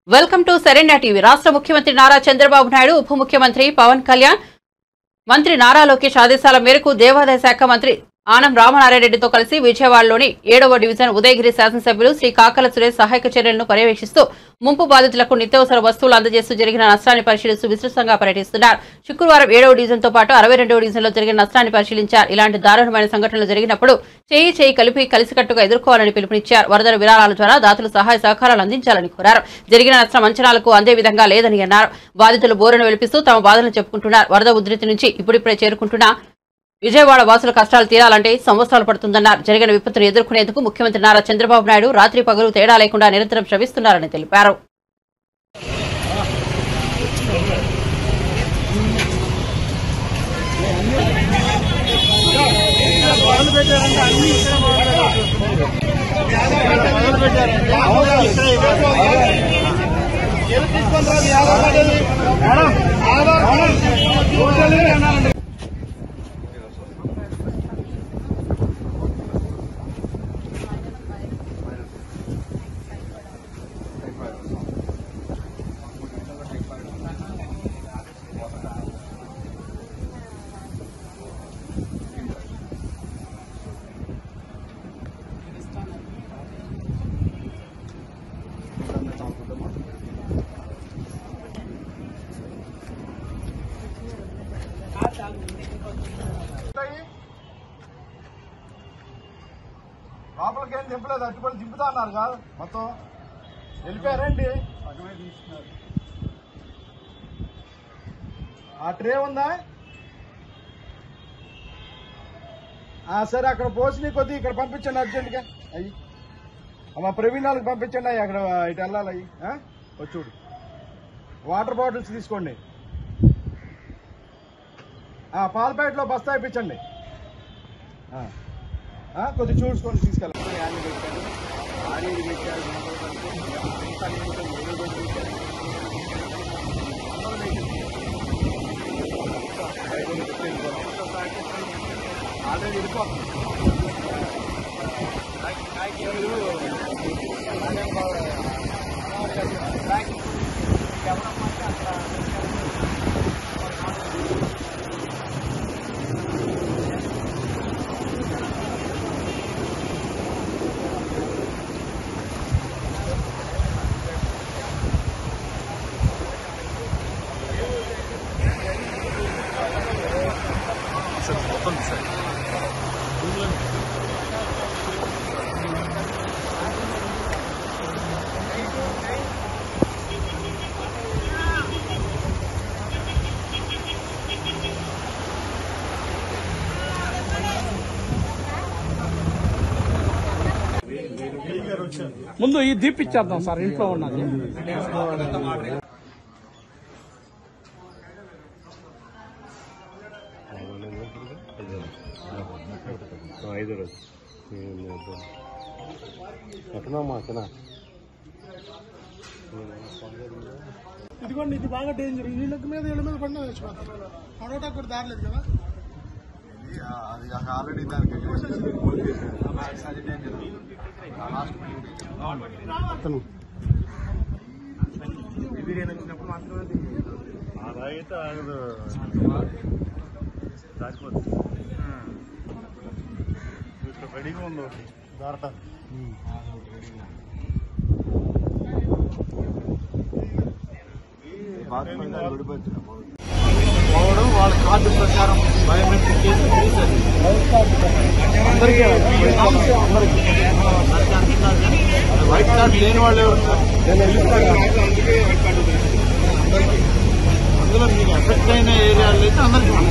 Welcome to సెరెండా TV రాష్ట్ర ముఖ్యమంత్రి నారా చంద్రబాబు నాయుడు ఉప ముఖ్యమంత్రి పవన్ కళ్యాణ్ మంత్రి నారా లోకేష్ ఆదేశాల మేరకు దేవాదాయ శాఖ మంత్రి ఆనం రామనారాయణరెడ్డితో కలిసి విజయవాడలోని ఏడవ డివిజన్ ఉదయగిరి శాసనసభ్యులు శ్రీ కాకల సురేష్ సహాయక చర్యలను పర్యవేక్షిస్తూ ముంపు బాధితులకు నిత్యావసర వస్తువులు అందజేస్తూ జరిగిన నష్టాన్ని పరిశీలిస్తూ విస్తృతంగా పర్యటిస్తున్నారు శుక్రవారం ఏడవ డివిజన్తో పాటు అరవై రెండవ డివిజన్లో జరిగిన నష్టాన్ని పరిశీలించారు ఇలాంటి దారుణమైన సంఘటనలు జరిగినప్పుడు చేయి చేయి కలిపి కలిసికట్టుగా ఎదుర్కోవాలని పిలుపునిచ్చారు వరదల విరాళాల ద్వారా దాతలు సహాయ సహకారాలు అందించాలని కోరారు జరిగిన నష్టం అంచనాలకు అందే విధంగా లేదని అన్నారు బాధితులు బోరును వెలిపిస్తూ తమ బాధలను చెప్పుకుంటున్నారు వరద ఉధృతి నుంచి ఇప్పుడిప్పుడే చేరుకుంటున్న విజయవాడ వాసుల కష్టాలు తీరాలంటే సంవత్సరాలు పడుతుందన్నారు జరిగిన విపత్తును ఎదుర్కొనేందుకు ముఖ్యమంత్రి నారా చంద్రబాబు నాయుడు రాత్రి పగలు తేడా లేకుండా నిరంతరం శ్రమిస్తున్నారని తెలిపారు మొదలు పెట్టారంటే అన్ని ఇక్కడ మొదలు పెట్టారంటే ఇక్కడ ఇవ్వాలి. ఎలు తీసుకొని రాదు, ఆధార్ కార్డు ఏది? ఆధార్ కార్డు చూడాలి అన్నారండి. ఉంటాయి. లోపలికి ఏం దింపలేదు అట్టుపల్లి దింపుతా అన్నారు కాదు మొత్తం వెళ్ళిపోయారండి ఆ ట్రే ఉందా ఆ, సరే అక్కడ పోసి కొద్ది ఇక్కడ పంపించండి అర్జెంట్గా అయ్యి మా ప్రవీణ్ వాళ్ళకి పంపించండి అయ్యి అక్కడ ఇటు వెళ్ళాలి అయ్యి ఆ? వచ్చి చూడు వాటర్ బాటిల్స్ తీసుకోండి ఆ, పాల ప్యాకెట్లో బస్తా ఇప్పించండి ఆ. ఆ, కొద్ది చూసుకోండి తీసుకెళ్ళండి ఆల్రెడీ వెళ్ళిపోతుంది ముందు ఈ దీప్ ఇచ్చేద్దాం సార్ ఇంట్లో ఉన్నది ఐదు రోజు ఎక్కడమ్మా అక్కడ ఇదిగోండి ఇది బాగా డేంజర్ వీళ్ళకి మీద వీళ్ళ మీద పడినా చచ్చిపోతారు పడవటానికి కూడా దారలేదు కదా అది ఆల్రెడీ దానికి అదైతే ఆగదు దాచిపోతుంది ఇక్కడ రెడీగా ఉంది ఒకటి దారటానికి వాడు వాళ్ళ కార్డు ప్రకారం బయోమెట్రిక్ చేసి తీసేది అందరికీ అందరికీ వైట్ కార్డు లేని వాళ్ళు ఎవరు అందరికీ అందులో మీకు ఎఫెక్ట్ అయిన ఏరియాలో అయితే అందరికీ